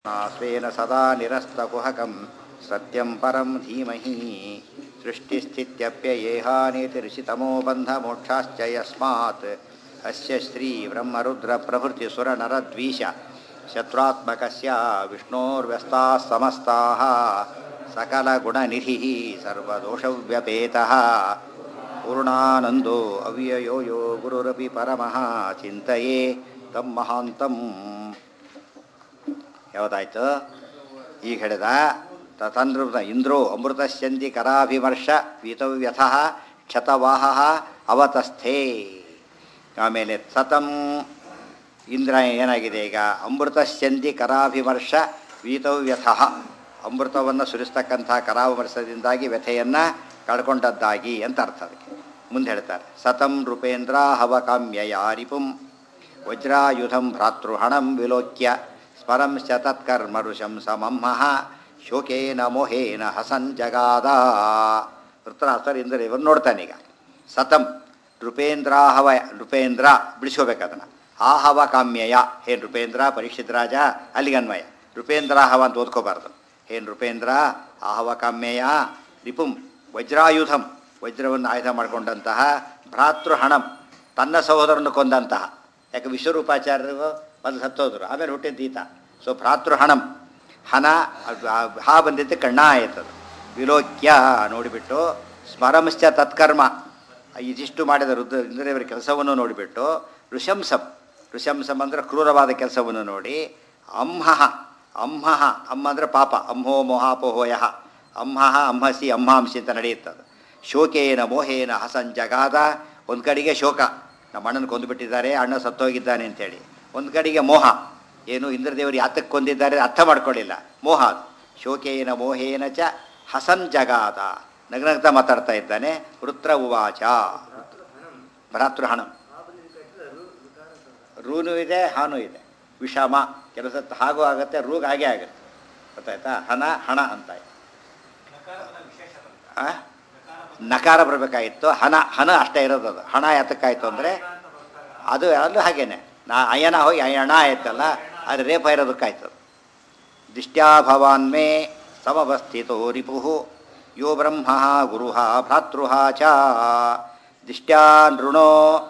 स्वेन सदा निरस्तकुहकं सत्यं परं धीमहि सृष्टिस्थित्यप्ययेहानेतिर्षितमो बन्धमोक्षाश्च यस्मात् अस्य श्रीब्रह्मरुद्रप्रभृतिसुरनरद्वीष शत्रुत्मकस्य विष्णोर्व्यस्ताः समस्ताः सकलगुणनिधिः सर्वदोषव्यपेतः पूर्णानन्दो अव्ययो यो गुरुरपि परमः ಚಿಂತೆಯೇ ತಂ ಮಹಾಂತಂ ಯಾವ್ದಾಯ್ತು ಈಗ ಹೇಳಿದ ತತನೃತ ಇಂದ್ರೋ ಅಮೃತಶ್ಚಂದಿ ಕರಾಭಿಮರ್ಶ ವೀತವ್ಯಥ ಕ್ಷತವಾಹ ಅವತಸ್ಥೆ ಆಮೇಲೆ ಸತಂ ಇಂದ್ರ ಏನಾಗಿದೆ ಈಗ ಅಮೃತಶ್ಚಂದಿ ಕರಾಭಿಮರ್ಶ ವೀತವ್ಯಥ ಅಮೃತವನ್ನು ಸುರಿಸ್ತಕ್ಕಂಥ ಕರಾವಮರ್ಶದಿಂದಾಗಿ ವ್ಯಥೆಯನ್ನು ಕಳ್ಕೊಂಡದ್ದಾಗಿ ಅಂತ ಅರ್ಥ ಅದಕ್ಕೆ ಮುಂದೆ ಹೇಳ್ತಾರೆ ಸತಂ ನೃಪೇಂದ್ರ ಹವಕಾಮ್ಯಯ ರಿಪುಂ ವಜ್ರಾಯುಧಂ ಭ್ರಾತೃಹಣಂ ವಿಲೋಕ್ಯ ಸ್ಮರಂಶ್ಚ ತತ್ಕರ್ಮರುಷಂ ಸಮಮ್ಮಃ ಶೋಕೇನ ಮೋಹೇನ ಹಸನ್ ಜಗಾದ ವೃತ್ತರಾಷ್ಟ್ರ ಇಂದ್ರ ಇವರು ನೋಡ್ತಾನೀಗ ಸತಂ ನೃಪೇಂದ್ರಾಹವ ನೃಪೇಂದ್ರ ಬಿಡಿಸ್ಕೋಬೇಕು ಅದನ್ನು ಆಹವ ಕಾಮ್ಯಯ ಹೇ ನೃಪೇಂದ್ರ ಪರೀಕ್ಷಿತ್ ರಾಜ ಅಲ್ಲಿಗೆ ಅನ್ವಯ ನೃಪೇಂದ್ರಾಹವ ಅಂತ ಓದ್ಕೋಬಾರ್ದು ಹೇ ನೃಪೇಂದ್ರ ಆಹವ ಕಾಮ್ಯಯ ರಿಪುಂ ವಜ್ರಾಯುಧಂ ವಜ್ರವನ್ನು ಆಯುಧ ಮಾಡಿಕೊಂಡಂತಹ ಭ್ರಾತೃಹಣಂ ತನ್ನ ಸಹೋದರನ್ನು ಕೊಂದಂತಹ ಯಾಕೆ ವಿಶ್ವರೂಪಾಚಾರ್ಯರು ಮೊದಲು ಸತ್ತೋದ್ರು ಆಮೇಲೆ ಹುಟ್ಟಿದ್ದ ಈತ ಸೊ ಭ್ರಾತೃಹಣಂ ಹನ ಅದು ಆ ಹಾ ಬಂದಿದ್ದು ಕಣ್ಣ ಆಯ್ತದು ವಿಲೋಕ್ಯ ನೋಡಿಬಿಟ್ಟು ಸ್ಮರಂಶ್ಚ ತತ್ಕರ್ಮ ಇದಿಷ್ಟು ಮಾಡಿದ ರುದ್ರ ಇಂದ್ರದೇವರ ಕೆಲಸವನ್ನು ನೋಡಿಬಿಟ್ಟು ಋಷಂಸಂ ಋಷಂಸಂ ಅಂದರೆ ಕ್ರೂರವಾದ ಕೆಲಸವನ್ನು ನೋಡಿ ಅಂಹಃ ಅಂಹಃ ಅಮ್ಮ ಅಂದರೆ ಪಾಪ ಅಂಹೋ ಮೋಹಾಪೋಹೋಯ ಅಂಹಃ ಅಂಹಸಿ ಅಂಹಾಂಸಿ ಅಂತ ನಡೆಯುತ್ತದು ಶೋಕೇನ ಮೋಹೇನ ಹಸನ್ ಜಗಾದ ಒಂದು ಕಡೆಗೆ ಶೋಕ ನಮ್ಮ ಅಣ್ಣನ ಕೊಂದುಬಿಟ್ಟಿದ್ದಾರೆ ಅಣ್ಣ ಸತ್ತೋಗಿದ್ದಾನೆ ಅಂತೇಳಿ ಒಂದು ಕಡೆಗೆ ಮೋಹ ಏನು ಇಂದ್ರದೇವರು ಯಾತಕ್ಕೆ ಕೊಂದಿದ್ದಾರೆ ಅರ್ಥ ಮಾಡ್ಕೊಳ್ಳಿಲ್ಲ ಮೋಹ ಅದು ಶೋಕೇನ ಮೋಹೇನ ಚ ಹಸನ್ ಜಗಾದ ನಗನಗ್ತಾ ಮಾತಾಡ್ತಾ ಇದ್ದಾನೆ ವೃತ್ರ ಉವಾಚ ಭ್ರಾತೃಹಣ ರೂನು ಇದೆ ಹಾನು ಇದೆ ವಿಷಮ ಕೆಲಸ ಹಾಗೂ ಆಗುತ್ತೆ ರೂಗ್ ಹಾಗೆ ಆಗುತ್ತೆ ಗೊತ್ತಾಯ್ತಾ ಹಣ ಹಣ ಅಂತ ಆ? ನಕಾರ ಬರಬೇಕಾಗಿತ್ತು ಹಣ ಹಣ ಅಷ್ಟೇ ಇರೋದು ಅದು ಹಣ ಯಾತಕ್ಕಾಯ್ತು ಅಂದರೆ ಅದು ಅಲ್ಲೂ ಹಾಗೇನೆ ನಾ ಅಯನ ಹೋಗಿ ಅಯಣ ಆಯ್ತಲ್ಲ ಅದು ರೇಪ ಇರೋದಕ್ಕಾಯ್ತು ದಿಷ್ಟ್ಯಾ ಭವಾನ್ ಮೇ ಸಮವಸ್ಥಿತೋ ರಿಪು ಯೋ ಬ್ರಹ್ಮ ಗುರು ಭ್ರಾತೃ ಚ ದಿಷ್ಟ್ಯಾ ನೃಣೋ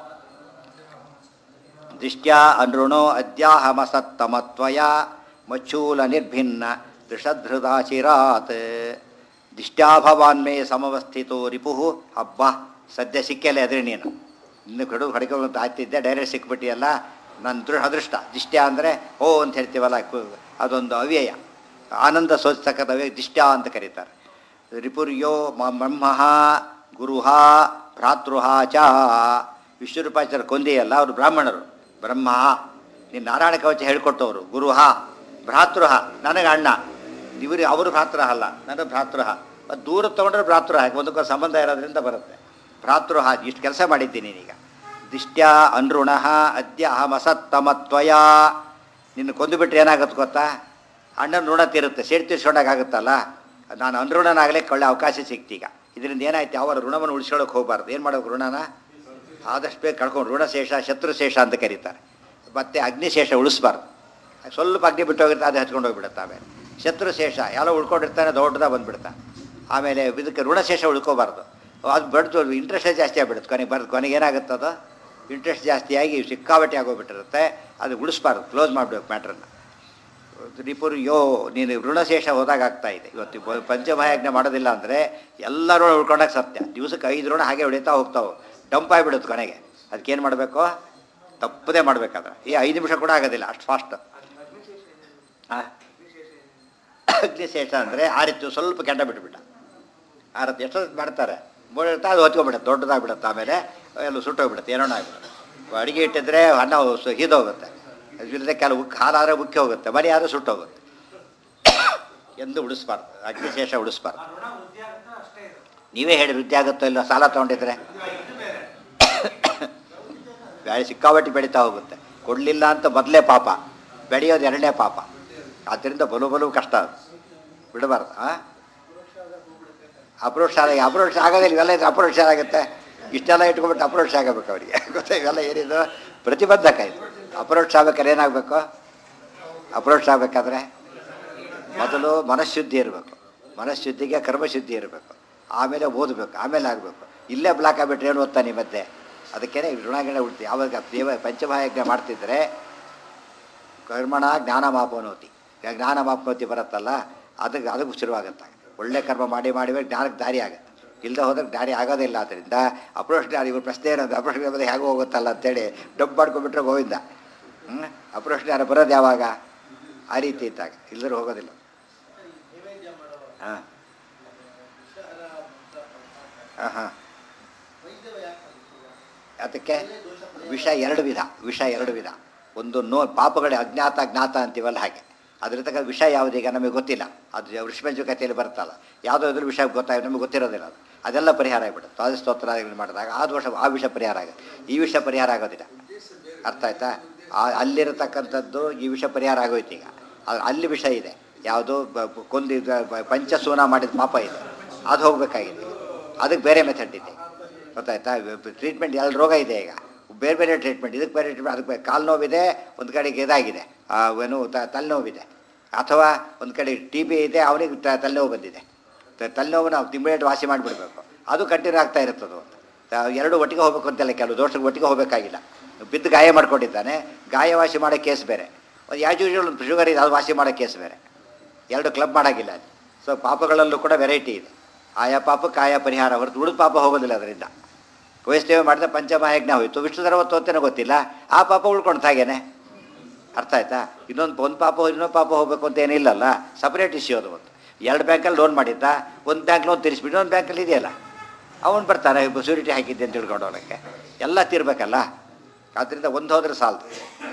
ದಿಷ್ಟ್ಯಾ ಅನೃಣೋ ಅದ್ಯಾಹಮಸತ್ತಮತ್ವಯ ಮಚ್ಚೂಲ ನಿರ್ಭಿನ್ನ ದೃಷಧೃದಾಚಿರಾತ್ ದಿಷ್ಟ್ಯಾ ಭವಾನ್ ಮೇ ಸಮವಸ್ಥಿತೋ ರಿಪು ಹಬ್ಬ ಸದ್ಯ ಸಿಕ್ಕೆಲ್ಲ ಎದುರು ನೀನು ಇನ್ನು ಕಡು ಹೊಡ್ಕೊಂಡು ಆಗ್ತಿದ್ದೆ ಡೈರೆಕ್ಟ್ ಸಿಕ್ಬಿಟ್ಟಿಯಲ್ಲ ನನ್ನ ದೃ ಅದೃಷ್ಟ ದಿಷ್ಟ್ಯಾ ಅಂದರೆ ಓ ಅಂತ ಹೇಳ್ತೀವಲ್ಲ ಕು- ಅದೊಂದು ಅವ್ಯಯ ಆನಂದ ಸೋಚತಕ್ಕಂಥ ಅವ್ಯಯ ದಿಷ್ಟ್ಯಾ ಅಂತ ಕರೀತಾರೆ ರಿಪುರ್ಯೋ ಮ- ಬ್ರಹ್ಮ ಗುರುಹ ಭ್ರಾತೃಹ ಚ ವಿಶ್ವರೂಪಾಚಾರ್ಯ ಕೊಂದಿಯಲ್ಲ ಅವರು ಬ್ರಾಹ್ಮಣರು ಬ್ರಹ್ಮ ನೀನು ನಾರಾಯಣ ಕವಚ ಹೇಳ್ಕೊಟ್ಟವರು ಗುರುಹ ಭ್ರಾತೃಹ ನನಗೆ ಅಣ್ಣ ಇವರು ಅವರು ಭ್ರಾತೃ ಅಲ್ಲ ನನ್ನ ಭ್ರಾತೃಹ ಮತ್ತು ದೂರ ತೊಗೊಂಡ್ರೆ ಭ್ರಾತೃ ಒಂದಕ್ಕೊಂದು ಸಂಬಂಧ ಇರೋದ್ರಿಂದ ಬರುತ್ತೆ ಭ್ರಾತೃಹ ಇಷ್ಟು ಕೆಲಸ ಮಾಡಿದ್ದೀನಿ ನೀನೀಗ ದಿಷ್ಟ್ಯಾ ಅನೃಣ ಅದ್ಯ ಅಹಮಸತ್ತಮತ್ವಯ ನಿನ್ನ ಕೊಂದು ಬಿಟ್ರೆ ಏನಾಗುತ್ತೆ ಗೊತ್ತಾ ಅಣ್ಣನ ಋಣ ತೀರುತ್ತೆ ಸೇಡ್ ತೀರ್ಸ್ಕೊಂಡಾಗುತ್ತಲ್ಲ ನಾನು ಅನೃಣನಾಗಲೇ ಒಳ್ಳೆ ಅವಕಾಶ ಸಿಕ್ತೀಗ ಇದರಿಂದ ಏನಾಯ್ತು ಅವರ ಋಣವನ್ನು ಉಳಿಸ್ಕೊಳ್ಳೋಕೆ ಹೋಗಬಾರ್ದು ಏನು ಮಾಡೋಕೆ ಋಣನ ಆದಷ್ಟು ಬೇಗ ಕಳ್ಕೊಂಡು ಋಣಶೇಷ ಶತ್ರುಶೇಷ ಅಂತ ಕರೀತಾರೆ ಮತ್ತು ಅಗ್ನಿಶೇಷ ಉಳಿಸ್ಬಾರ್ದು ಸ್ವಲ್ಪ ಅಗ್ನಿ ಬಿಟ್ಟು ಹೋಗಿರ್ತಾ ಅದು ಹಚ್ಕೊಂಡು ಹೋಗ್ಬಿಡುತ್ತೆ ಆಮೇಲೆ ಶತ್ರುಶೇಷ ಎಲ್ಲ ಉಳ್ಕೊಂಡಿರ್ತಾನೆ ದೊಡ್ಡದಾಗ ಬಂದುಬಿಡ್ತಾನೆ ಆಮೇಲೆ ಇದಕ್ಕೆ ಋಣಶೇಷ ಉಳ್ಕೋಬಾರ್ದು ಅದು ಬೆಳೆದು ಇಂಟ್ರೆಸ್ಟೇ ಜಾಸ್ತಿ ಆಗಿಬಿಡುತ್ತೆ ಕೊನೆಗೆ ಬರೋದು ಕೊನೆಗೆ ಏನಾಗುತ್ತೆ ಅದು ಇಂಟ್ರೆಸ್ಟ್ ಜಾಸ್ತಿಯಾಗಿ ಸಿಕ್ಕಾಬಟ್ಟೆ ಆಗೋಗ್ಬಿಟ್ಟಿರುತ್ತೆ ಅದು ಉಳಿಸ್ಬಾರ್ದು ಕ್ಲೋಸ್ ಮಾಡಬೇಕು ಮ್ಯಾಟ್ರನ್ನು ರಿಪುರ್ ಯೋ ನೀನು ಋಣಶೇಷ ಹೋದಾಗ ಆಗ್ತಾ ಇದೆ ಇವತ್ತು ಬ- ಪಂಚಮಹಾಯಜ್ಞ ಮಾಡೋದಿಲ್ಲ ಅಂದರೆ ಎಲ್ಲ ಋಣ ಉಳ್ಕೊಂಡಾಗ ಸತ್ಯ ದಿವಸಕ್ಕೆ ಐದು ಋಣ ಹಾಗೆ ಹೊಡಿತಾ ಹೋಗ್ತಾವೆ ಡಂಪ್ ಆಗಿಬಿಡುತ್ತೆ ಕೊನೆಗೆ ಅದಕ್ಕೇನು ಮಾಡಬೇಕು ತಪ್ಪದೇ ಮಾಡಬೇಕಾದ್ರೆ ಈ ಐದು ನಿಮಿಷ ಕೂಡ ಆಗೋದಿಲ್ಲ ಅಷ್ಟು ಫಾಸ್ಟ್ ಅಗ್ನಿಶೇಷ ಅಂದರೆ ಆ ರೀತಿ ಸ್ವಲ್ಪ ಕೆಂಡ ಬಿಟ್ಬಿಟ್ಟ ಆ ರೀತಿ ಎಷ್ಟೊತ್ತು ಮಾಡ್ತಾರೆ ಬೋಳಿರ್ತಾ ಅದು ಹೊತ್ಕೊಂಡ್ಬಿಡುತ್ತೆ ದೊಡ್ಡದಾಗ್ಬಿಡುತ್ತೆ ಆಮೇಲೆ ಎಲ್ಲ ಸುಟ್ಟೋಗ್ಬಿಡುತ್ತೆ ಏನೋ ಆಗ್ಬಿಡುತ್ತೆ ಅಡುಗೆ ಇಟ್ಟಿದ್ರೆ ಅನ್ನ ಸು- ಹಿದೋಗುತ್ತೆ ಇಲ್ಲದೆ ಕೆಲವು ಉಕ್ ಹಾಲಾದ್ರೆ ಉಕ್ಕಿ ಹೋಗುತ್ತೆ ಮರಿ ಆದ್ರೆ ಸುಟ್ಟೋಗುತ್ತೆ ಎಂದು ಉಳಿಸ್ಬಾರ್ದು ಅಗ್ನಿಶೇಷ ಉಳಿಸ್ಬಾರ್ದು ನೀವೇ ಹೇಳಿ ವೃದ್ಧಿ ಆಗುತ್ತೋ ಇಲ್ಲ ಸಾಲ ತೊಗೊಂಡಿದ್ರೆ ಬೆಳೆ ಸಿಕ್ಕಾಬಟ್ಟಿ ಬೆಳೀತಾ ಹೋಗುತ್ತೆ ಕೊಡಲಿಲ್ಲ ಅಂತ ಮೊದಲೇ ಪಾಪ ಬೆಳೆಯೋದು ಎರಡನೇ ಪಾಪ ಆದ್ದರಿಂದ ಬಲು ಬಲು ಕಷ್ಟ ಅದು ಬಿಡಬಾರ್ದು ಆ ಅಪ್ರೋಚ್ ಆದಾಗ ಅಪ್ರೋಚ್ ಆಗೋದಿಲ್ಲ ಇವೆಲ್ಲ ಇದು ಅಪ್ರೋಚ್ ಆಗುತ್ತೆ ಇಷ್ಟೆಲ್ಲ ಇಟ್ಕೊಂಡ್ಬಿಟ್ಟು ಅಪ್ರೋಚ್ ಆಗಬೇಕು ಅವರಿಗೆ ಗೊತ್ತಾ ಇವೆಲ್ಲ ಏನಿದು ಪ್ರತಿಬಂಧಕ ಇದು ಅಪ್ರೋಚ್ ಆಗ್ಬೇಕಾದ್ರೆ ಏನಾಗಬೇಕು ಅಪ್ರೋಚ್ ಆಗಬೇಕಾದ್ರೆ ಮೊದಲು ಮನಃಶುದ್ಧಿ ಇರಬೇಕು ಮನಃಶುದ್ಧಿಗೆ ಕರ್ಮಶುದ್ಧಿ ಇರಬೇಕು ಆಮೇಲೆ ಓದಬೇಕು ಆಮೇಲೆ ಆಗಬೇಕು ಇಲ್ಲೇ ಬ್ಲಾಕ್ ಆಗಿಬಿಟ್ರೆ ಏನು ಓದ್ತಾನೆ ಮತ್ತೆ ಅದಕ್ಕೇನೆ ಋಣಗಿಣ ಉಳ್ತಿ ಯಾವಾಗ ದೇವ ಪಂಚಮಹಾಯಜ್ಞ ಮಾಡ್ತಿದ್ರೆ ಕರ್ಮಣ ಜ್ಞಾನ ಮಾಪನೋತಿ ಈಗ ಜ್ಞಾನ ಮಾಪನೋತಿ ಬರುತ್ತಲ್ಲ ಅದಕ್ಕೆ ಅದಕ್ಕೆ ಶುರುವಾಗುತ್ತೆ ಒಳ್ಳೆ ಕರ್ಮ ಮಾಡಿ ಮಾಡಿ ಮಾಡಿ ಜ್ಞಾನಕ್ಕೆ ದಾರಿ ಆಗುತ್ತೆ ಇಲ್ಲದೆ ಹೋದ್ರೆ ದಾರಿ ಆಗೋದಿಲ್ಲ ಆದ್ದರಿಂದ ಅಪ್ರೋಚ್ ದಾರಿ ಇವ್ರ ಪ್ರಶ್ನೆ ಏನಂದ್ರೆ ಅಪ್ರೋಚ್ ಜ್ಞಾನ ಹೇಗೆ ಹೋಗುತ್ತಲ್ಲ ಅಂತೇಳಿ ಡಬ್ಬು ಮಾಡ್ಕೊಂಡ್ಬಿಟ್ರೆ ಗೋವಿಂದ ಹ್ಞೂ ಅಪ್ರೋಚ್ ಜ್ಞಾನ ಬರೋದು ಯಾವಾಗ ಆ ರೀತಿ ಇದ್ದಾಗ ಇಲ್ಲದ್ರೆ ಹೋಗೋದಿಲ್ಲ ಹಾಂ ಹಾಂ ಹಾಂ ಅದಕ್ಕೆ ವಿಷ ಎರಡು ವಿಧ ವಿಷ ಎರಡು ವಿಧ ಒಂದು ನೋ ಪಾಪಗಳೇ ಅಜ್ಞಾತ ಜ್ಞಾತ ಅಂತೀವಲ್ಲ ಹಾಗೆ ಅದ್ರ ವಿಷಯ ಯಾವುದೀಗ ನಮಗೆ ಗೊತ್ತಿಲ್ಲ ಅದು ಋಷಿಪಂಚ ಕಥೆಯಲ್ಲಿ ಬರುತ್ತಲ್ಲ ಯಾವುದೋ ಇದ್ರ ವಿಷಯ ಗೊತ್ತಾಗ ನಮಗೆ ಗೊತ್ತಿರೋದಿಲ್ಲ ಅದು ಅದೆಲ್ಲ ಪರಿಹಾರ ಆಗಿಬಿಡುತ್ತೆ ಸ್ವಾದ ಸ್ತೋತ್ರ ಮಾಡಿದಾಗ ಆ ದೋಷ ಆ ವಿಷಯ ಪರಿಹಾರ ಆಗುತ್ತೆ ಈ ವಿಷಯ ಪರಿಹಾರ ಆಗೋದಿಲ್ಲ ಅರ್ಥ ಆಯ್ತಾ ಆ ಅಲ್ಲಿರತಕ್ಕಂಥದ್ದು ಈ ವಿಷಯ ಪರಿಹಾರ ಆಗೋಯ್ತು ಈಗ ಅದು ಅಲ್ಲಿ ವಿಷಯ ಇದೆ ಯಾವುದು ಕೊಂದು ಪಂಚಸೂನ ಮಾಡಿದ ಪಾಪ ಇದೆ ಅದು ಹೋಗಬೇಕಾಗಿದೆ ಅದಕ್ಕೆ ಬೇರೆ ಮೆಥಡ್ ಇದೆ ಗೊತ್ತಾಯ್ತಾ ಟ್ರೀಟ್ಮೆಂಟ್ ಎರಡು ರೋಗ ಇದೆ ಈಗ ಬೇರೆ ಬೇರೆ ಟ್ರೀಟ್ಮೆಂಟ್ ಇದಕ್ಕೆ ಬೇರೆ ಟ್ರೀಟ್ಮೆಂಟ್ ಅದಕ್ಕೆ ಬೇರೆ ಕಾಲು ನೋವಿದೆ ಒಂದು ಕಡೆಗೆ ಇದಾಗಿದೆ ಆ, ಏನು ತ- ತಲೆನೋವಿದೆ ಅಥವಾ ಒಂದು ಕಡೆ ಟಿ ಬಿ ಇದೆ ಅವನಿಗೆ ತ- ತಲೆನೋವು ಬಂದಿದೆ ತ- ತಲೆನೋವು ನಾವು ಇಮಿಡಿಯೇಟ್ ವಾಸಿ ಮಾಡಿಬಿಡ್ಬೇಕು ಅದು ಕಂಟಿನ್ಯೂ ಆಗ್ತಾ ಇರ್ತದೆ ತ- ಎರಡು ಒಟ್ಟಿಗೆ ಹೋಗ್ಬೇಕು ಅಂತೆಲ್ಲ ಕೆಲವು ದೋಷಕ್ಕೆ ಒಟ್ಟಿಗೆ ಹೋಗಬೇಕಾಗಿಲ್ಲ ಬಿದ್ದು ಗಾಯ ಮಾಡ್ಕೊಂಡಿದ್ದಾನೆ ಗಾಯ ವಾಸಿ ಮಾಡೋ ಕೇಸ್ ಬೇರೆ ಒಂದು ಯಾಜ್ ಯೂಶುವಲ್ ಒಂದು ಶುಗರ್ ಇದೆ ಅದು ವಾಸಿ ಮಾಡೋ ಕೇಸ್ ಬೇರೆ ಎರಡು ಕ್ಲಬ್ ಮಾಡೋಂಗಿಲ್ಲ ಅಲ್ಲಿ ಸೊ ಪಾಪಗಳಲ್ಲೂ ಕೂಡ ವೆರೈಟಿ ಇದೆ ಆಯಾ ಪಾಪಕ್ಕೆ ಆಯಾ ಪರಿಹಾರ ಹೊರತು ಉಳಿದ ಪಾಪ ಹೋಗೋದಿಲ್ಲ ಅದರಿಂದ ವೈಷ್ಣವ ಮಾಡಿದ ಪಂಚಮಹಾಯಜ್ಞ ಹೋಯಿತು ವಿಷ್ಣು ಧರ್ಮತ್ವತ್ತೇನೋ ಗೊತ್ತಿಲ್ಲ ಆ ಪಾಪ ಉಳ್ಕೊಂಡು ಹಾಗೇನೆ ಅರ್ಥ ಆಯ್ತಾ ಇನ್ನೊಂದು ಒಂದು ಪಾಪ ಇನ್ನೊಂದು ಪಾಪ ಹೋಗಬೇಕು ಅಂತ ಏನಿಲ್ಲಲ್ಲ ಸಪ್ರೇಟ್ ಇಶ್ಯೂ ಅದು ಒಂದು ಎರಡು ಬ್ಯಾಂಕಲ್ಲಿ ಲೋನ್ ಮಾಡಿದ್ದ ಒಂದು ಬ್ಯಾಂಕ್ ಲೋನ್ ತೀರಿಸ್ಬಿಟ್ಟು ಇನ್ನೊಂದು ಬ್ಯಾಂಕಲ್ಲಿ ಇದೆಯಲ್ಲ ಅವನು ಬರ್ತಾನೆ ಸೂರಿಟಿ ಹಾಕಿದ್ದೆ ಅಂತ ತಿಳ್ಕೊಂಡು ಅವನಿಗೆ ಎಲ್ಲ ತೀರ್ಬೇಕಲ್ಲ ಆದ್ದರಿಂದ ಒಂದು ಹೋದ್ರೆ ಸಾಲದು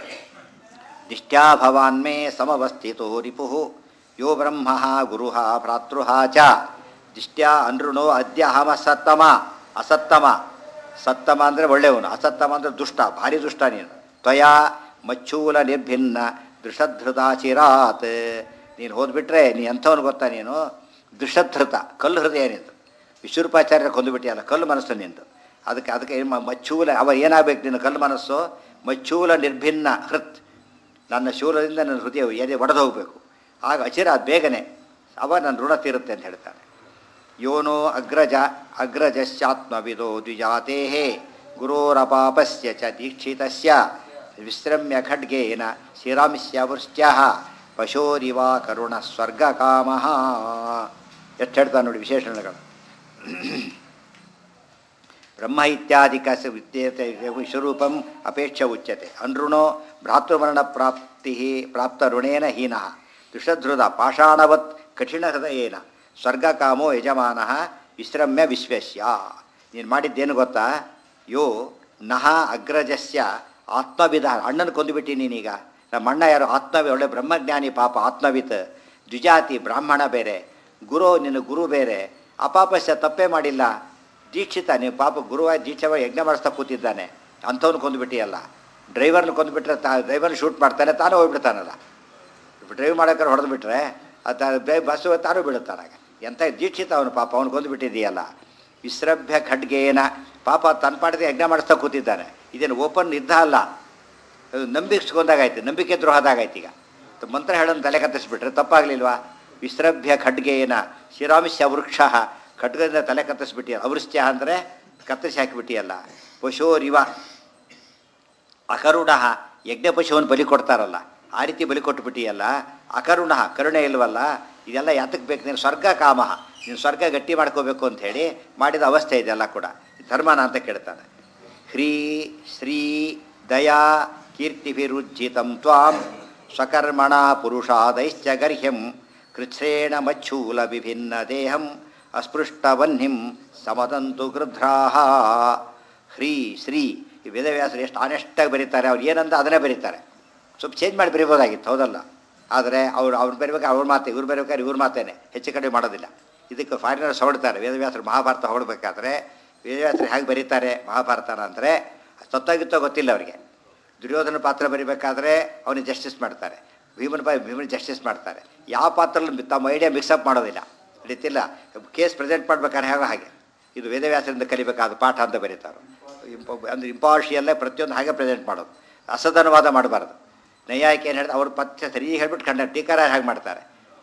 ದಿಷ್ಟ್ಯಾ ಭವಾನ್ ಮೇ ಸಮವಸ್ಥಿತೋ ರಿಪು ಯೋ ಬ್ರಹ್ಮ ಗುರು ಭ್ರಾತೃ ಚ ದಿಷ್ಟ್ಯಾ ಅನೃಣೋ ಅದ್ಯ ಅಹಮ ಸತ್ತಮ ಅಸತ್ತಮ ಸತ್ತಮ ಅಂದರೆ ಒಳ್ಳೆಯವನು ಅಸತ್ತಮ ಅಂದರೆ ದುಷ್ಟ ಭಾರಿ ದುಷ್ಟ ನೀನು ತ್ವಯಾ ಮಚ್ಚೂಲ ನಿರ್ಭಿನ್ನ ದೃಷಧೃತಾಚಿರಾತ್ ನೀನು ಹೋದ್ಬಿಟ್ರೆ ನೀ ಎಂಥವನು ಗೊತ್ತಾ ನೀನು ದೃಷಧೃತ ಕಲ್ಲು ಹೃದಯ ನಿಂದು ವಿಶ್ವರೂಪಾಚಾರ್ಯ ಕೊಂದುಬಿಟ್ಟಿಯಲ್ಲ ಕಲ್ಲು ಮನಸ್ಸು ನಿಂದು ಅದಕ್ಕೆ ಅದಕ್ಕೆ ಏನು ಮಾ- ಮಚ್ಚೂಲ ಅವ ಏನಾಗಬೇಕು ನೀನು ಕಲ್ಲು ಮನಸ್ಸು ಮಚ್ಚೂಲ ನಿರ್ಭಿನ್ನ ಹೃತ್ ನನ್ನ ಶೂಲದಿಂದ ನನ್ನ ಹೃದಯ ಎದೆ ಒಡೆದು ಹೋಗಬೇಕು ಆಗ ಅಚಿರ ಬೇಗನೆ ಅವ ನನ್ನ ಋಣ ತೀರುತ್ತೆ ಅಂತ ಹೇಳ್ತಾನೆ ಯೋನೋ ಅಗ್ರಜ ಅಗ್ರಜಶ್ಚಾತ್ಮವಿದೋ ದ್ವಿಜಾತೆ ಗುರೋರಪಾಪಸ್ಯ ಚ ದೀಕ್ಷಿತಸ್ಯ ವಿಶ್ರಮ್ಯ ಖಡ್ಗೇನ ಶಿರಾಂಸ್ಯ ವೃಷ್ಟ್ಯ ಪಶೋರಿವ ಕರುಣ ಸ್ವರ್ಗಕಾಮ ಎಷ್ಟು ಹೇಳ್ತಾನೆ ನೋಡಿ ವಿಶೇಷಣಗಳು ಬ್ರಹ್ಮ ಇತ್ಯಾದಿಕ ಸ ವಿದ್ಯತೆ ವಿಶ್ವರೂಪಂ ಅಪೇಕ್ಷ ಉಚ್ಯತೆ ಅನೃಣೋ ಭ್ರಾತೃಮರಣ ಪ್ರಾಪ್ತಿ ಪ್ರಾಪ್ತ ಋಣೇನ ಹೀನಃ ದುಷಧೃದ ಪಾಷಾಣವತ್ ಕಠಿಣ ಹೃದಯೇನ ಸ್ವರ್ಗಕಾಮೋ ಯಜಮಾನ ವಿಶ್ರಮ್ಯ ವಿಶ್ವಸ್ಯ ನೀನು ಮಾಡಿದ್ದೇನು ಗೊತ್ತಾ ಯೋ ನಹ ಅಗ್ರಜಸ್ಯ ಆತ್ಮವಿಧ ಅಣ್ಣನ ಕೊಂದುಬಿಟ್ಟಿ ನೀನೀಗ ನಮ್ಮ ಅಣ್ಣ ಯಾರು ಆತ್ಮವಿ ಒಳ್ಳೆ ಬ್ರಹ್ಮಜ್ಞಾನಿ ಪಾಪ ಆತ್ಮವಿತ್ ದ್ವಿಜಾತಿ ಬ್ರಾಹ್ಮಣ ಬೇರೆ ಗುರು ನಿನ್ನ ಗುರು ಬೇರೆ ಅಪಾಪಸ್ಯ ತಪ್ಪೇ ಮಾಡಿಲ್ಲ ದೀಕ್ಷಿತ ನೀವು ಪಾಪ ಗುರುವಾಗಿ ದೀಕ್ಷವ ಯಜ್ಞ ಮಾಡಿಸ್ತಾ ಕೂತಿದ್ದಾನೆ ಅಂಥವ್ನು ಕೊಂದುಬಿಟ್ಟಿಯಲ್ಲ ಡ್ರೈವರ್ನ ಕೊಂದುಬಿಟ್ರೆ ತಾ ಡ್ರೈವರ್ನ ಶೂಟ್ ಮಾಡ್ತಾನೆ ತಾನು ಹೋಗ್ಬಿಡ್ತಾನಲ್ಲ ಡ್ರೈವ್ ಮಾಡೋಕ್ಕಾರೆ ಹೊಡೆದು ಬಿಟ್ರೆ ಅದು ಬಸ್ಸು ತಾನು ಬೀಳುತ್ತಾನಾಗ ಎಂಥ ದೀಕ್ಷಿತ ಅವನು ಪಾಪ ಅವನು ಕೊಂದುಬಿಟ್ಟಿದೆಯಲ್ಲ ವಿಶ್ರಭ್ಯ ಖಡ್ಗೇನ ಪಾಪ ತನ್ನ ಪಾಡಿದ ಯಜ್ಞ ಮಾಡಿಸ್ತಾ ಕೂತಿದ್ದಾನೆ ಇದೇನು ಓಪನ್ ಯುದ್ಧ ಅಲ್ಲ ಅದು ನಂಬಿಸ್ಕೊಂಡಾಗಾಯ್ತು ನಂಬಿಕೆ ದ್ರೋಹದಾಗಾಯ್ತು ಈಗ ತ- ಮಂತ್ರ ಹೇಳೋದು ತಲೆ ಕತ್ತರಿಸ್ಬಿಟ್ರೆ ತಪ್ಪಾಗಲಿಲ್ವಾ ವಿಶ್ರಭ್ಯ ಖಡ್ಗೇನ ಶಿರಾಂಶ ವೃಕ್ಷ ಖಡ್ಗದಿಂದ ತಲೆ ಕತ್ತರಿಸ್ಬಿಟ್ಟಿಯಲ್ಲ ಅವೃಶ್ಚ ಅಂದರೆ ಕತ್ತರಿಸಿ ಹಾಕಿಬಿಟ್ಟಿಯಲ್ಲ ಪಶೋರಿವ ಅಕರುಣ ಯಜ್ಞ ಪಶುವನ್ನು ಬಲಿ ಕೊಡ್ತಾರಲ್ಲ ಆ ರೀತಿ ಬಲಿ ಕೊಟ್ಟುಬಿಟ್ಟಿಯಲ್ಲ ಅಕರುಣ ಕರುಣೆ ಇಲ್ವಲ್ಲ ಇದೆಲ್ಲ ಯಾತಕ್ಕೆ ಬೇಕು ನೀನು ಸ್ವರ್ಗ ಕಾಮ ನೀನು ಸ್ವರ್ಗ ಗಟ್ಟಿ ಮಾಡ್ಕೋಬೇಕು ಅಂತ ಹೇಳಿ ಮಾಡಿದ ಅವಸ್ಥೆ ಇದೆಲ್ಲ ಕೂಡ ಧರ್ಮನ ಅಂತ ಕೇಳ್ತಾನೆ ಹ್ರೀ ಶ್ರೀ ದಯಾ ಕೀರ್ತಿಭಿರುಜ್ಜಿತಂ ತ್ವಾಂ ಸ್ವಕರ್ಮಣ ಪುರುಷಾದೈಶ್ಚ ಗರ್ಹ್ಯಂ ಕೃಚ್ಛ್ರೇಣ ಮಚ್ಚೂಲ ವಿಭಿನ್ನ ದೇಹಂ ಅಸ್ಪೃಷ್ಟವನ್ನಿಂ ಸಮದಂತು ಗೃಧ್ರಾಹ ಹ್ರೀ ಶ್ರೀ ಈ ವೇದವ್ಯಾಸರು ಎಷ್ಟು ಆನೆಸ್ಟಾಗಿ ಬರೀತಾರೆ ಅವ್ರು ಏನಂದ ಅದನ್ನೇ ಬರೀತಾರೆ ಸ್ವಲ್ಪ ಚೇಂಜ್ ಮಾಡಿ ಬರೀಬೋದಾಗಿತ್ತು ಹೌದಲ್ಲ ಆದರೆ ಅವ್ರು ಅವ್ರು ಬರೀಬೇಕಾದ್ರೆ ಅವ್ರ ಮಾತೆ ಇವ್ರು ಬರೀಬೇಕಾದ್ರೆ ಇವ್ರ ಮಾತೇನೆ ಹೆಚ್ಚು ಕಡಿಮೆ ಮಾಡೋದಿಲ್ಲ ಇದಕ್ಕೆ ಫಾರಿನರ್ಸ್ ಹೊಡ್ತಾರೆ ವೇದವ್ಯಾಸರು ಮಹಾಭಾರತ ಹೊಡಬೇಕಾದ್ರೆ ವೇದವ್ಯಾಸರು ಹೇಗೆ ಬರೀತಾರೆ ಮಹಾಭಾರತನ ಅಂದರೆ ಸತ್ತಾಗಿತ್ತೋ ಗೊತ್ತಿಲ್ಲ ಅವರಿಗೆ ದುರ್ಯೋಧನ ಪಾತ್ರ ಬರಿಬೇಕಾದ್ರೆ ಅವನಿಗೆ ಜಸ್ಟಿಸ್ ಮಾಡ್ತಾರೆ ಭೀಮನ ಬಾಯಿ ಭೀಮನ ಜಸ್ಟಿಸ್ ಮಾಡ್ತಾರೆ ಯಾವ ಪಾತ್ರಲ್ಲೂ ತಮ್ಮ ಐಡಿಯಾ ಮಿಕ್ಸಪ್ ಮಾಡೋದಿಲ್ಲ ನಡೀತಿಲ್ಲ ಕೇಸ್ ಪ್ರೆಸೆಂಟ್ ಮಾಡ್ಬೇಕಾದ್ರೆ ಹೇಗೋ ಹಾಗೆ ಇದು ವೇದವ್ಯಾಸರಿಂದ ಕಲಿಬೇಕಾದ ಪಾಠ ಅಂತ ಬರೀತಾರೆ ಇಂಪ ಅಂದರೆ ಇಂಪಾರ್ಷಿಯಲ್ಲೇ ಪ್ರತಿಯೊಂದು ಹಾಗೆ ಪ್ರೆಸೆಂಟ್ ಮಾಡೋದು ಅಸದನವಾದ ಮಾಡಬಾರ್ದು ನೈಯಾಯಿಕ ಏನು ಹೇಳಿದ್ರೆ ಅವ್ರ ಪಥ್ಯ ಸರಿ ಹೇಳ್ಬಿಟ್ಟು ಕಂಡ ಟೀಕಾರ ಹಾಗೆ ಮಾಡ್ತಾರೆ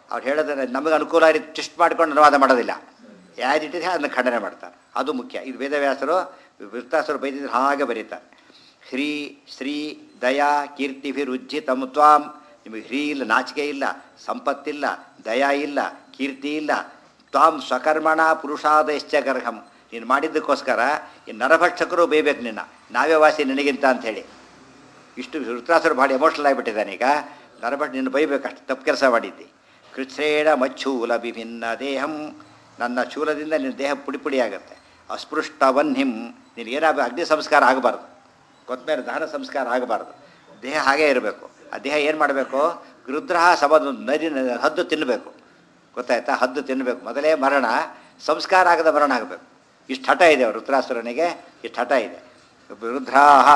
ಅವ್ರು ಹೇಳೋದನ್ನ ನಮಗೆ ಅನುಕೂಲ ರೀತಿ ಟೆಸ್ಟ್ ಮಾಡ್ಕೊಂಡು ಅನುವಾದ ಮಾಡೋದಿಲ್ಲ ಯಾರು ಇಟ್ಟಿದೆ ಅದನ್ನು ಖಂಡನೆ ಮಾಡ್ತಾರೆ ಅದು ಮುಖ್ಯ ಇದು ವೇದವ್ಯಾಸರು ವೃತ್ತಾಸರು ಬೈದಿದ್ರೆ ಹಾಗೆ ಬರೀತಾರೆ ಹ್ರೀ ಶ್ರೀ ದಯಾ ಕೀರ್ತಿಭಿರುಜ್ಜಿತಂ ತ್ವಾಂ ನಿಮಗೆ ಹ್ರೀ ಇಲ್ಲ ನಾಚಿಕೆ ಇಲ್ಲ ಸಂಪತ್ತಿಲ್ಲ ದಯಾ ಇಲ್ಲ ಕೀರ್ತಿ ಇಲ್ಲ ತ್ವಾಂ ಸ್ವಕರ್ಮಣ ಪುರುಷಾದಶ್ಚ ಗರ್ಹಂ ನೀನು ಮಾಡಿದ್ದಕ್ಕೋಸ್ಕರ ಈ ನರಭಕ್ಷಕರು ಬೇಯ್ಬೇಕು ನಿನ್ನ ನಾವೇ ವಾಸಿ ನಿನಗಿಂತ ಅಂಥೇಳಿ ಇಷ್ಟು ವೃತ್ತಾಸರು ಭಾಳ ಎಮೋಷ್ನಲ್ ಆಗಿಬಿಟ್ಟಿದ್ದಾನೆ ಈಗ ನರಭಟ್ ನಿನ್ನ ಬೈಬೇಕು ಅಷ್ಟು ತಪ್ಪು ಕೆಲಸ ಮಾಡಿದ್ದಿ ಕೃಚ್ಛ್ರೇಣ ಮಚ್ಚೂಲ ವಿಭಿನ್ನ ದೇಹಂ ನನ್ನ ಶೂಲದಿಂದ ನಿನ್ನ ದೇಹ ಪುಡಿ ಪುಡಿ ಆಗುತ್ತೆ ಅಸ್ಪೃಷ್ಟ ವನ್ಹಿಂ ನೀನು ಏನಾಗ ಅಗ್ನಿ ಸಂಸ್ಕಾರ ಆಗಬಾರ್ದು ಕೊತ್ಮೇಲೆ ದಹನ ಸಂಸ್ಕಾರ ಆಗಬಾರ್ದು ದೇಹ ಹಾಗೇ ಇರಬೇಕು ಆ ದೇಹ ಏನು ಮಾಡಬೇಕು ಗೃದ್ರಹ ಸಮದ ನದಿ ಹದ್ದು ತಿನ್ನಬೇಕು ಗೊತ್ತಾಯ್ತಾ ಹದ್ದು ತಿನ್ನಬೇಕು ಮೊದಲೇ ಮರಣ ಸಂಸ್ಕಾರ ಆಗದ ಮರಣ ಆಗಬೇಕು ಇಷ್ಟು ಹಠ ಇದೆ ಅವರು ರುದ್ರಾಸುರನಿಗೆ ಇಷ್ಟು ಹಠ ಇದೆ ರುದ್ರಾಹ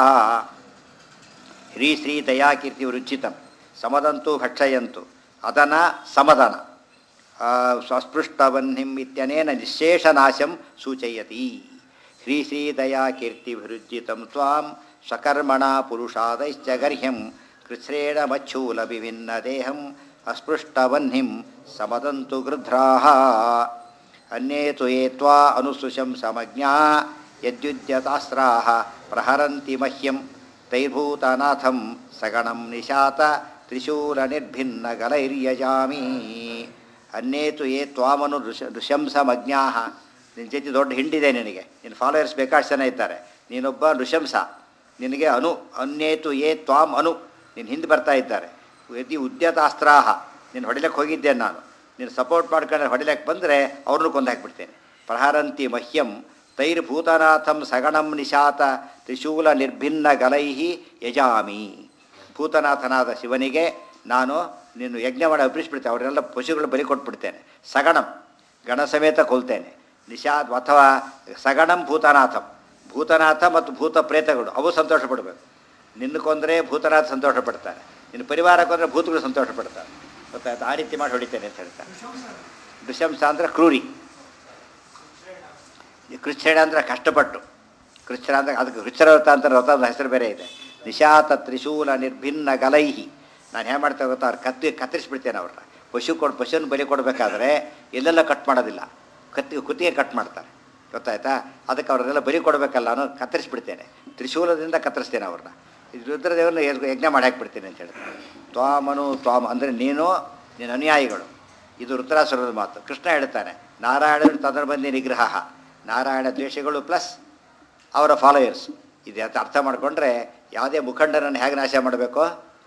ಹ್ರೀ ಶ್ರೀ ದಯಾಕೀರ್ತಿ ರುಚಿತಂ ಸಮದಂತು ಭಕ್ಷಯಂತು ಅದನ ಸಮದನ ಸ್ವಸ್ಪೃಷ್ಟವನ್ನಿಂ ಇತ್ಯನೇನ ನಿಶೇಷನಾಶಂ ಸೂಚಯತಿ ಹ್ರೀ ಶ್ರೀ ದಯಾಕೀರ್ತಿಭಿರುಜ್ಜಿತಂ ತ್ವಾಂ ಸ್ವಕರ್ಮಣ ಪುರುಷಾದೈಶ್ಚ ಗರ್ಹ್ಯಂ ಕೃಚ್ಛ್ರೇಣ ಮಚ್ಚೂಲ ವಿಭಿನ್ನ ದೇಹಂ ಅಸ್ಪೃಷ್ಟವನ್ನಿಂ ಸಮದಂತು ಗೃಧ್ರಾಹ ಅನ್ಯೇ ತು ಯೇ ತ್ವಾ ಅನುಸುಶಂ ಸಮಜ್ಞಾ ಯದ್ಯುದ್ಯತಾಸ್ರಾಹ ಪ್ರಹರಂತಿ ಮಹ್ಯಂ ತೈರ್ಭೂತನಾಥಂ ಸಗಣಂ ನಿಶಾತ ತ್ರಿಶೂಲ ನಿರ್ಭಿನ್ನ ಗಲೈರ್ಯಜಾಮಿ ಅನ್ನೇತು ಯೇ ತ್ವಾಮನು ಋಷ ಋಷಂಸಮಜ್ಞಾ ನಿನ್ನ ಜೊತೆ ದೊಡ್ಡ ಹಿಂಡಿದೆ ನಿನಗೆ ನಿನ್ನ ಫಾಲೋಯರ್ಸ್ ಬೇಕಾಷ್ಟು ಜನ ಇದ್ದಾರೆ ನೀನೊಬ್ಬ ನೃಶಂಸ ನಿನಗೆ ಅನು ಅನ್ಯೇತು ಯೇ ತ್ವಾಂ ಅನು ನಿನ್ನ ಹಿಂದೆ ಬರ್ತಾ ಇದ್ದಾರೆ ಯದಿ ಉದ್ಯತಾಸ್ತ್ರಾಹ ನೀನು ಹೊಡಿಲಕ್ಕೆ ಹೋಗಿದ್ದೇನೆ ನಾನು ನೀನು ಸಪೋರ್ಟ್ ಮಾಡ್ಕೊಂಡ್ರೆ ಹೊಡಿಲಕ್ಕೆ ಬಂದರೆ ಅವ್ರನ್ನೂ ಕೊಂದು ಹಾಕಿಬಿಡ್ತೇನೆ ಪ್ರಹಾರಂತಿ ಮಹ್ಯಂ ತೈರ್ಭೂತನಾಥಂ ಸಗಣಂ ನಿಶಾತ ತ್ರಿಶೂಲ ನಿರ್ಭಿನ್ನ ಗಲೈಹಿ ಯಜಾಮಿ ಭೂತನಾಥನಾದ ಶಿವನಿಗೆ ನಾನು ನೀನು ಯಜ್ಞ ಮಾಡಿ ಅರ್ಪಿಸ್ಬಿಡ್ತೇನೆ ಅವರೆಲ್ಲ ಪಶುಗಳು ಬಲಿ ಕೊಟ್ಬಿಡ್ತೇನೆ ಸಗಣಂ ಗಣ ಸಮೇತ ಕೊಲ್ತೇನೆ ನಿಶಾತ್ ಅಥವಾ ಸಗಣಂ ಭೂತನಾಥಂ ಭೂತನಾಥ ಮತ್ತು ಭೂತ ಪ್ರೇತಗಳು ಅವು ಸಂತೋಷ ಪಡಬೇಕು ನಿನ್ನ ಕೊಂದರೆ ಭೂತನಾಥ ಸಂತೋಷ ಪಡ್ತಾರೆ ನಿನ್ನ ಪರಿವಾರ ಕೊಂದರೆ ಭೂತಗಳು ಸಂತೋಷ ಪಡ್ತಾರೆ ಗೊತ್ತಾಯ್ತು ಆ ರೀತಿ ಮಾಡಿ ಹೊಡಿತೇನೆ ಅಂತ ಹೇಳ್ತಾರೆ ನೃಶಂಸ ಅಂದರೆ ಕ್ರೂರಿ ಈ ಕೃಚ್ಛೇಣ ಅಂದರೆ ಕಷ್ಟಪಟ್ಟು ಕೃಚ್ಛರ ಅಂದರೆ ಅದಕ್ಕೆ ಕೃಚ್ಛರವ್ರತ ಅಂತ ವ್ರತದ ಹೆಸರು ಬೇರೆ ಇದೆ ನಿಶಾತ ತ್ರಿಶೂಲ ನಿರ್ಭಿನ್ನ ಗಲೈಹಿ ನಾನು ಹೇಗೆ ಮಾಡ್ತೇವೆ ಗೊತ್ತಾ ಅವ್ರು ಕತ್ತಿ ಕತ್ತರಿಸ್ಬಿಡ್ತೇನೆ ಅವ್ರನ್ನ ಪಶು ಕೊಡು ಪಶುನ ಬಲಿ ಕೊಡಬೇಕಾದ್ರೆ ಎಲ್ಲೆಲ್ಲ ಕಟ್ ಮಾಡೋದಿಲ್ಲ ಕತ್ತಿ ಕುತ್ತಿಗೆ ಕಟ್ ಮಾಡ್ತಾರೆ ಗೊತ್ತಾಯ್ತಾ ಅದಕ್ಕೆ ಅವ್ರನ್ನೆಲ್ಲ ಬಲಿ ಕೊಡಬೇಕಲ್ಲ ನಾನು ಕತ್ತರಿಸ್ಬಿಡ್ತೇನೆ ತ್ರಿಶೂಲದಿಂದ ಕತ್ತರಿಸ್ತೇನೆ ಅವ್ರನ್ನ ಇದು ರುದ್ರದೇವರನ್ನ ಯಜ್ಞ ಮಾಡಿ ಹಾಕ್ಬಿಡ್ತೀನಿ ಅಂತ ಹೇಳ್ತಾರೆ ತ್ವಾಮನು ತ್ವಾಮ ಅಂದರೆ ನೀನು ನಿನ್ನ ಅನುಯಾಯಿಗಳು ಇದು ರುದ್ರಾಸುರದ ಮಾತು ಕೃಷ್ಣ ಹೇಳ್ತಾನೆ ನಾರಾಯಣ ತದರ್ಬಂದಿ ನಿಗ್ರಹ ನಾರಾಯಣ ದ್ವೇಷಗಳು ಪ್ಲಸ್ ಅವರ ಫಾಲೋಯರ್ಸ್ ಇದು ಅಂತ ಅರ್ಥ ಮಾಡಿಕೊಂಡ್ರೆ ಯಾವುದೇ ಮುಖಂಡರನ್ನು ಹೇಗೆ ನಾಶ ಮಾಡಬೇಕು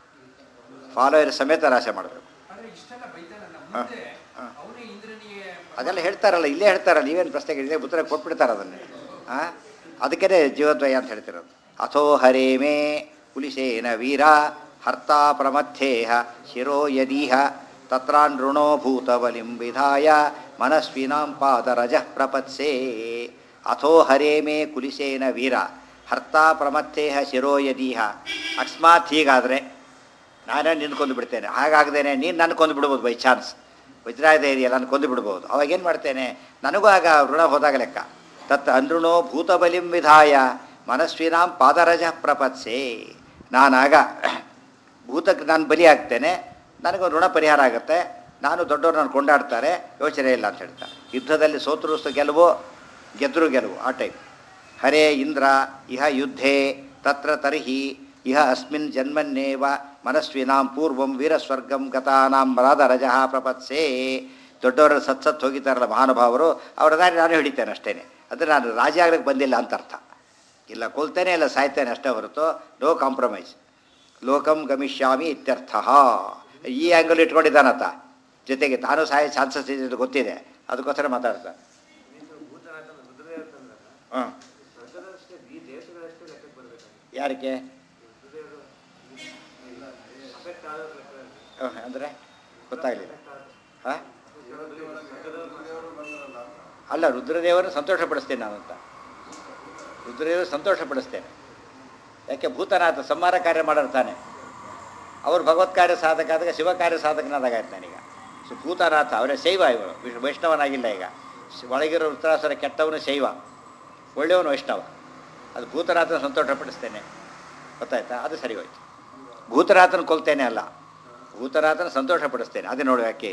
ಫಾಲೋಯರ್ ಸಮೇತ ನಾಶ ಮಾಡಬೇಕು ಆದ್ರೆ ಇಷ್ಟೆಲ್ಲ ಬೈತಾನಲ್ಲ ಮುಂದೆ ಅವನೇ ಇಂದ್ರನಿಗೆ ಅದೆಲ್ಲ ಹೇಳ್ತಾರಲ್ಲ ಇಲ್ಲೇ ಹೇಳ್ತಾರಲ್ಲ ನೀವೇನು ಪ್ರಶ್ನೆಗೆ ಇಲ್ಲೇ ಉತ್ತರ ಕೊಟ್ಬಿಡ್ತಾರೆ ಅದನ್ನು ಹಾಂ ಅದಕ್ಕೇ ಜೀವದ್ವಯ ಅಂತ ಹೇಳ್ತಿರೋದು ಅಥೋ ಹರೇ ಮೇ ಕುಲಿಸೇನ ವೀರ ಹರ್ತಾ ಪ್ರಮಥ್ಯೇಹ ಶಿರೋ ಯದೀಹ ತತ್ರಾನೃಣೋ ಭೂತಬಲಿಂ ವಿಧಾಯ ಮನಸ್ವಿನಾಂ ಪಾದರಜ ಪ್ರಪತ್ಸೇ ಅಥೋ ಹರೇ ಮೇ ಕುಲಿಸೇನ ವೀರ ಹರ್ತಾ ಪ್ರಮಥ್ಯೇಹ ಶಿರೋ ಯದೀಹ ಅಕಸ್ಮಾತ್ ಹೀಗಾದರೆ ನಾನೇ ನಿನ್ನ ಕೊಂದು ಬಿಡ್ತೇನೆ ಹಾಗಾಗ್ದೇನೆ ನೀನು ನನ್ನ ಕೊಂದು ಬಿಡ್ಬೋದು ಬೈ ಚಾನ್ಸ್ ವಜ್ರಾಯುಧ ಇದೆಯಲ್ಲ ನಾನು ಕೊಂದು ಬಿಡ್ಬೋದು ಅವಾಗ ಏನು ಮಾಡ್ತೇನೆ ನನಗೂ ಆಗ ಋಣ ಹೋದಾಗ ಲೆಕ್ಕ ತತ್ ಅನೃಣೋ ಭೂತಬಲಿಂ ವಿಧಾಯ ಮನಸ್ವಿನಾಂ ಪಾದರಜ ಪ್ರಪತ್ಸೆ ನಾನಾಗ ಭೂತಕ್ಕೆ ನಾನು ಬಲಿ ಆಗ್ತೇನೆ ನನಗೊಂದು ಋಣ ಪರಿಹಾರ ಆಗುತ್ತೆ ನಾನು ದೊಡ್ಡವ್ರು ನಾನು ಕೊಂಡಾಡ್ತಾರೆ ಯೋಚನೆ ಇಲ್ಲ ಅಂತ ಹೇಳ್ತಾರೆ ಯುದ್ಧದಲ್ಲಿ ಸೋತರು ಸ ಗೆಲುವು ಗೆದ್ರು ಗೆಲುವು ಆ ಟೈಪ್ ಹರೇ ಇಂದ್ರ ಇಹ ಯುದ್ಧೇ ತತ್ರ ತರ್ಹಿ ಇಹ ಅಸ್ಮಿನ್ ಜನ್ಮನ್ನೇವ ಮನಸ್ವಿನಾಂ ಪೂರ್ವಂ ವೀರಸ್ವರ್ಗಂ ಗತಾನಾಂ ರಾಧರಜ ಪ್ರಪತ್ಸೇ ದೊಡ್ಡವರು ಸತ್ ಸತ್ ಹೋಗಿದ್ದಾರಲ್ಲ ಮಹಾನುಭಾವರು ಅವರ ದಾರಿ ನಾನು ಹಿಡಿತೇನೆ ಅಷ್ಟೇ ಅಂದರೆ ನಾನು ರಾಜ ಆಗ್ಲಿಕ್ಕೆ ಬಂದಿಲ್ಲ ಅಂತ ಅರ್ಥ ಇಲ್ಲ ಕೊಲ್ತೇನೆ ಇಲ್ಲ ಸಾಯ್ತೇನೆ ಅಷ್ಟೇ ಹೊರತು ನೋ ಕಾಂಪ್ರಮೈಸ್ ಲೋಕಂ ಗಮಿಷ್ಯಾಮಿ ಇತ್ಯರ್ಥ ಈ ಆ್ಯಂಗಲ್ ಇಟ್ಕೊಂಡಿದ್ದಾನತ ಜೊತೆಗೆ ತಾನು ಸಾಯೋ ಚಾನ್ಸಸ್ ಇದೆ ಅಂತ ಗೊತ್ತಿದೆ ಅದಕ್ಕೋಸ್ಕರ ಮಾತಾಡ್ತಾನೆ ಹಾಂ ಯಾರಿಗೆ ಅಂದರೆ ಗೊತ್ತಾಗಲಿಲ್ಲ ಹಾಂ ಅಲ್ಲ ರುದ್ರದೇವರನ್ನು ಸಂತೋಷ ಪಡಿಸ್ತೇನೆ ನಾನು ಅಂತ ರುದ್ರದೇವರು ಸಂತೋಷ ಪಡಿಸ್ತೇನೆ ಯಾಕೆ ಭೂತನಾಥ ಸಂಹಾರ ಕಾರ್ಯ ಮಾಡೋರು ತಾನೆ ಅವರು ಭಗವತ್ ಕಾರ್ಯ ಸಾಧಕ ಆದಾಗ ಶಿವ ಕಾರ್ಯ ಸಾಧಕನಾದಾಗ ಆಯ್ತು ನಾನೀಗ ಸೊ ಭೂತನಾಥ ಅವರೇ ಶೈವ ಇವರು ವಿಶ್- ವೈಷ್ಣವನಾಗಿಲ್ಲ ಈಗ ಶ್- ಒಳಗಿರೋ ರುದ್ರಾಸುರ ಕೆಟ್ಟವನು ಶೈವ ಒಳ್ಳೆಯವನು ವೈಷ್ಣವ ಅದು ಭೂತನಾಥನ ಸಂತೋಷ ಪಡಿಸ್ತೇನೆ ಗೊತ್ತಾಯ್ತಾ ಅದು ಸರಿ ಹೋಯ್ತು ಭೂತನಾಥನ ಕೊಲ್ತೇನೆ ಅಲ್ಲ ಭೂತನಾಥನ ಸಂತೋಷ ಪಡಿಸ್ತೇನೆ ಅದೇ ನೋಡುವ ಯಾಕೆ ಇದೆ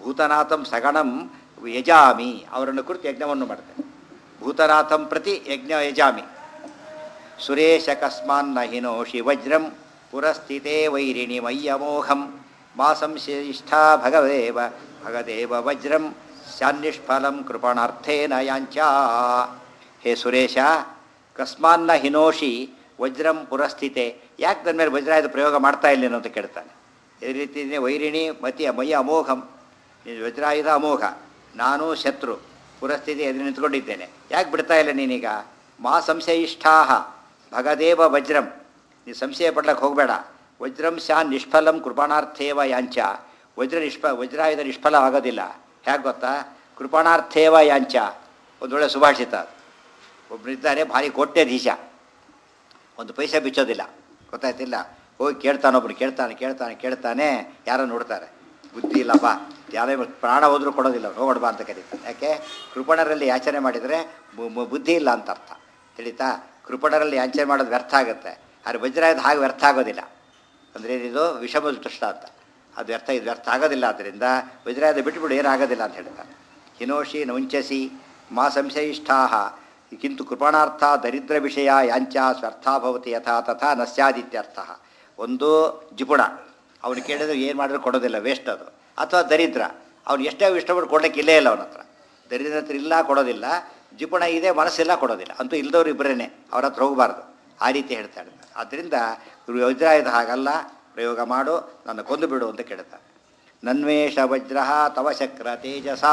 ಭೂತನಾಥಂ ಸಗಣಂ ಯಜಾಮಿ ಅವರನ್ನು ಕುರಿತು ಯಜ್ಞವನ್ನು ಮಾಡ್ತೇನೆ ಭೂತನಾಥಂ ಪ್ರತಿ ಯಜ್ಞ ಯಜಾಮಿ ಸುರೇಶ ಕಸ್ಮಾನ್ನ ಹಿನೋಷಿ ವಜ್ರಂ ಪುರಸ್ಥಿತೇ ವೈರಿಣಿ ಮಯ್ಯಮೋಹಂ ಮಾ ಸಂಶಿಷ್ಠಾ ಭಗವೇವ ಭಗದೇವ ವಜ್ರಂ ಸ್ಯಾನ್ನಿಷ್ಫಲಂ ಕೃಪಣಾರ್ಥೇನ ಯಾಂಚ ಹೇ ಸುರೇಶ ಕಸ್ಮಾನ್ನ ಹಿನೋಷಿ ವಜ್ರಂ ಪುರಸ್ಥಿತೆ ಯಾಕೆ ನನ್ನ ಮೇಲೆ ವಜ್ರಾಯುಧ ಪ್ರಯೋಗ ಮಾಡ್ತಾ ಇಲ್ಲ ಅಂತ ಕೇಳ್ತಾನೆ ಈ ರೀತಿ ವೈರಿಣಿ ಮತಿ ಮಯ್ಯ ಅಮೋಘಂ ನೀನು ವಜ್ರಾಯುಧ ಅಮೋಘ ನಾನು ಶತ್ರು ಪುರಸ್ಥಿತಿ ಎದುರು ನಿಂತ್ಕೊಂಡಿದ್ದೇನೆ ಯಾಕೆ ಬಿಡ್ತಾ ಇಲ್ಲ ನೀನೀಗ ಮಾ ಸಂಶಯಿಷ್ಠಾ ಭಗದೇವ ವಜ್ರಂ ನೀನು ಸಂಶಯ ಪಡ್ಲಕ್ಕೆ ಹೋಗಬೇಡ ವಜ್ರಂ ಶಾ ನಿಷ್ಫಲಂ ಕೃಪಣಾರ್ಥೇವ ಯಾಂಚ ವಜ್ರ ನಿಷ್ಫ ವಜ್ರಾಯುಧ ನಿಷ್ಫಲ ಆಗೋದಿಲ್ಲ ಹೇಗೆ ಗೊತ್ತಾ ಕೃಪಣಾರ್ಥೇವ ಯಾಂಚ ಒಂದು ಒಳ್ಳೆ ಸುಭಾಷಿತ ಅದು. ಒಬ್ಬನಿದ್ದಾನೆ ಭಾರಿ ಕೋಟ್ಯಾಧೀಶ ಒಂದು ಪೈಸೆ ಬಿಚ್ಚೋದಿಲ್ಲ ಗೊತ್ತಾಯ್ತಿಲ್ಲ ಹೋಗಿ ಕೇಳ್ತಾನೊಬ್ರು ಕೇಳ್ತಾನೆ ಕೇಳ್ತಾನೆ ಕೇಳ್ತಾನೆ ಯಾರೋ ನೋಡ್ತಾರೆ ಬುದ್ಧಿ ಇಲ್ಲಪ್ಪ ಯಾರೇ ಪ್ರಾಣ ಹೋದ್ರೂ ಕೊಡೋದಿಲ್ಲ ಹೋಗ್ಬಾ ಅಂತ ಕರೀತಾನೆ ಯಾಕೆ ಕೃಪಣರಲ್ಲಿ ಯಾಚನೆ ಮಾಡಿದರೆ ಬು- ಬು- ಬುದ್ಧಿ ಇಲ್ಲ ಅಂತ ಅರ್ಥ ತಿಳಿತಾ ಕೃಪಣರಲ್ಲಿ ಯಾಚನೆ ಮಾಡೋದು ವ್ಯರ್ಥ ಆಗುತ್ತೆ ಆದರೆ ವಜ್ರಾಯದ ಹಾಗೆ ವ್ಯರ್ಥ ಆಗೋದಿಲ್ಲ ಅಂದರೆ ಇದು ವಿಷಮ ದೃಷ್ಟ ಅಂತ ಅದು ವ್ಯರ್ಥ ಇದು ವ್ಯರ್ಥ ಆಗೋದಿಲ್ಲ ಆದ್ದರಿಂದ ವಜ್ರಾಯದ ಬಿಟ್ಟುಬಿಡು ಏನಾಗೋದಿಲ್ಲ ಅಂತ ಹೇಳ್ತಾನೆ ಹಿನೋಷಿ ನೌಂಚಸಿ ಮಾ ಸಂಶಯಿಷ್ಠಾ ಕಿಂತು ಕೃಪಣಾರ್ಥ ದರಿದ್ರ ವಿಷಯ ಯಾಂಚ ಸ್ವ್ಯರ್ಥ ಭವತಿ ಯಥಾ ತಥಾ ನ ಸ್ಯಾದಿತ್ಯರ್ಥ ಒಂದು ಜಿಪುಣ ಅವನು ಕೇಳಿದ್ರೆ ಏನು ಮಾಡಿದ್ರು ಕೊಡೋದಿಲ್ಲ ವೇಸ್ಟ್ ಅದು ಅಥವಾ ದರಿದ್ರ ಅವ್ನು ಎಷ್ಟೇ ಇಷ್ಟಪಟ್ಟು ಕೊಡಲಿಕ್ಕೆ ಇಲ್ಲೇ ಇಲ್ಲ ಅವನ ಹತ್ರ ದರಿದ್ರ ಹತ್ರ ಇಲ್ಲ ಕೊಡೋದಿಲ್ಲ ಜಿಪುಣ ಇದೆ ಮನಸ್ಸಿಲ್ಲ ಕೊಡೋದಿಲ್ಲ ಅಂತೂ ಇಲ್ದವ್ರು ಇಬ್ಬರೇನೆ ಅವ್ರ ಹತ್ರ ಹೋಗಬಾರ್ದು ಆ ರೀತಿ ಹೇಳ್ತಾಳೆ ಆದ್ದರಿಂದ ವಜ್ರಾಯುಧ ಹಾಗಲ್ಲ ಪ್ರಯೋಗ ಮಾಡು ನನ್ನ ಕೊಂದು ಬಿಡು ಅಂತ ಕೇಳ್ತಾನೆ ನನ್ವೇಷ ವಜ್ರ ತವ ಶಕ್ರ ತೇಜಸ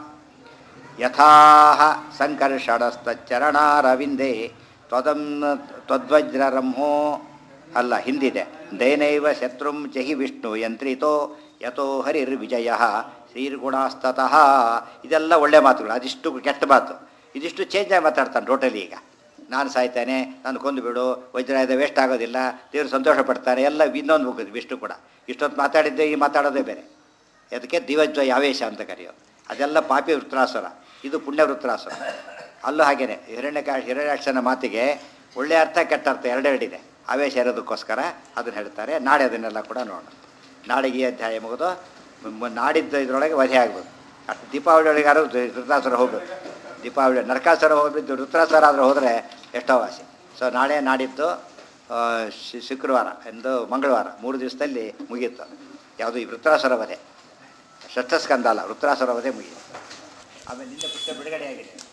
ಯಥಾಹ ಸಂಕರ್ಷಣಸ್ತಚ್ಚರಣಾರವಿಂದೇ ತ್ವದಂ ತ್ವದ್ವಜ್ರರಂಹೋ ಅಲ್ಲ ಹಿಂದಿದೆ ದೈನೈವ ಶತ್ರುಂ ಜಹಿ ವಿಷ್ಣು ಯಂತ್ರಿತೋ ಯಥೋ ಹರಿರ್ವಿಜಯ ಶ್ರೀರ್ಗುಣಾಸ್ತತಃ ಇದೆಲ್ಲ ಒಳ್ಳೆ ಮಾತುಗಳು ಅದಿಷ್ಟು ಕೆಟ್ಟ ಮಾತು ಇದಿಷ್ಟು ಚೇಂಜ್ ಆಗಿ ಮಾತಾಡ್ತಾನೆ ಟೋಟಲಿ ಈಗ ನಾನು ಸಾಯ್ತಾನೆ ನಾನು ಕೊಂದು ಬಿಡು ವಜ್ರಾಯುಧ ವೇಸ್ಟ್ ಆಗೋದಿಲ್ಲ ದೇವರು ಸಂತೋಷ ಪಡ್ತಾರೆ ಎಲ್ಲ ಇನ್ನೊಂದು ಮುಗಿದು ವಿಷ್ಣು ಕೂಡ ಇಷ್ಟೊತ್ತು ಮಾತಾಡಿದ್ದೆ ಈ ಮಾತಾಡೋದೇ ಬೇರೆ ಅದಕ್ಕೆ ದಿವಜ್ವ ಯಾವೇಶ ಅಂತ ಕರೆಯೋದು ಅದೆಲ್ಲ ಪಾಪಿ ವೃತ್ರಾಸುರ ಇದು ಪುಣ್ಯ ವೃತ್ರಾಸುರ ಅಲ್ಲೂ ಹಾಗೇನೆ ಹಿರಣ್ಯಕ ಹಿರಣ್ಯಾಕ್ಷನ ಮಾತಿಗೆ ಒಳ್ಳೆಯ ಅರ್ಥ ಕೆಟ್ಟ ಅರ್ಥ ಎರಡೆರಡಿದೆ ಆವೇಶ ಇರೋದಕ್ಕೋಸ್ಕರ ಅದನ್ನು ಹೇಳ್ತಾರೆ ನಾಳೆ ಅದನ್ನೆಲ್ಲ ಕೂಡ ನೋಡೋಣ ನಾಳೆಗೆ ಈ ಅಧ್ಯಾಯ ಮುಗಿದು ಮ- ನಾಡಿದ್ದು ಇದರೊಳಗೆ ವಧೆ ಆಗ್ಬೋದು ಅಷ್ಟು ದೀಪಾವಳಿ ಒಳಗಾರು ವೃತ್ರಾಸುರ ಹೋಗ್ಬೇಕು ದೀಪಾವಳಿ ನರಕಾಸುರ ಹೋಗ್ಬಿದ್ದು ವೃತ್ರಾಸುರ ಆದರೂ ಹೋದರೆ ಎಷ್ಟೋ ವಾಸಿ ಸೊ ನಾಳೆ ನಾಡಿದ್ದು ಆ, ಶು- ಶುಕ್ರವಾರ ಎಂದು ಮಂಗಳವಾರ ಮೂರು ದಿವಸದಲ್ಲಿ ಮುಗಿಯುತ್ತೆ ಯಾವುದು ಈ ವೃತ್ರಾಸುರ ವಧೆ ಷಷ್ಠ ಸ್ಕಂದ ಅಲ್ಲ ವೃತ್ರಾಸುರ ವಧೆ ಮುಗಿಯುತ್ತೆ ಆಮೇಲೆ ನಿನ್ನೆ ಪುಸ್ತಕ ಬಿಡುಗಡೆ ಆಗಿದೆ